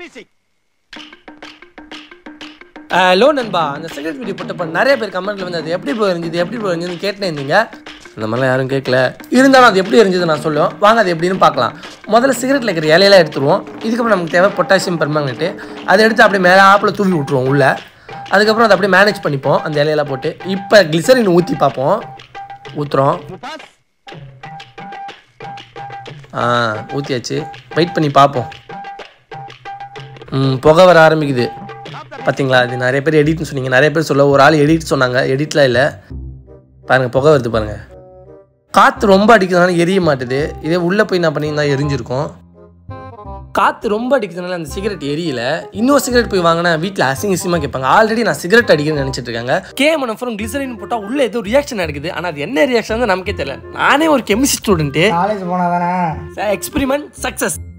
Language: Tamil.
மியூசிக் லோ நண்பா அந்த சிகரெட் வீடியோ போட்டப்ப நிறைய பேர் கமெண்ட்ல வந்து அது எப்படி போய் இருந்தது எப்படி போய் இருந்ததுன்னு கேட்டே இருந்தீங்க அந்த மாதிரிலாம் யாரும் கேட்கல இருந்தாலும் அது எப்படி இருந்தது நான் சொல்லுவேன் வாங்க அது எப்படின்னு பார்க்கலாம் முதல்ல சிகரெட்டில் இருக்கிற இலையெல்லாம் எடுத்துருவோம் இதுக்கப்புறம் நமக்கு தேவை பொட்டாசியம் பெர்மாங்கனேட்டு அதை எடுத்து அப்படியே மேலே ஆப்பில் தூவி விட்ருவோம் உள்ள அதுக்கப்புறம் அதை அப்படியே மேனேஜ் பண்ணிப்போம் அந்த இலையெல்லாம் போட்டு இப்போ கிளிசரின் ஊற்றி பார்ப்போம் ஊற்றுறோம் முபாஸ் ஆ ஊற்றியாச்சு வெயிட் பண்ணி பார்ப்போம் ம் புகை வர ஆரம்பிக்குது பார்த்தீங்களா இது நிறைய பேர் எடிட்னு சொன்னீங்க நிறைய பேர் சொல்ல ஒரு ஆள் எடிட் சொன்னாங்க எடிட்லாம் இல்லை பாருங்கள் புகை வருது பாருங்கள் காற்று ரொம்ப அடிக்கிறதுனால எரிய மாட்டுது இதே உள்ளே போய் நான் பண்ணியிருந்தா எரிஞ்சிருக்கும் காற்று ரொம்ப அடிக்கிறதுனால அந்த சிகரெட் எரியல இன்னொரு சிகரெட் போய் வாங்கினா வீட்டில் அசிங்க அசிங்கமாக கேட்பாங்க ஆல்ரெடி நான் சிகரெட் அடிக்கிறேன்னு நினச்சிட்டு இருக்காங்க கேமன் அப்புறம் கிளிசரின் போட்டால் உள்ள ஏதோ ரியாக்ஷன் நடக்குது ஆனால் அது என்ன ரியாக்ஷன் நமக்கே தெரியல நானே ஒரு கெமிஸ்ட்ரி ஸ்டூடெண்ட்டு காலேஜ் போனா தானே எக்ஸ்பிரிமெண்ட் சக்ஸஸ்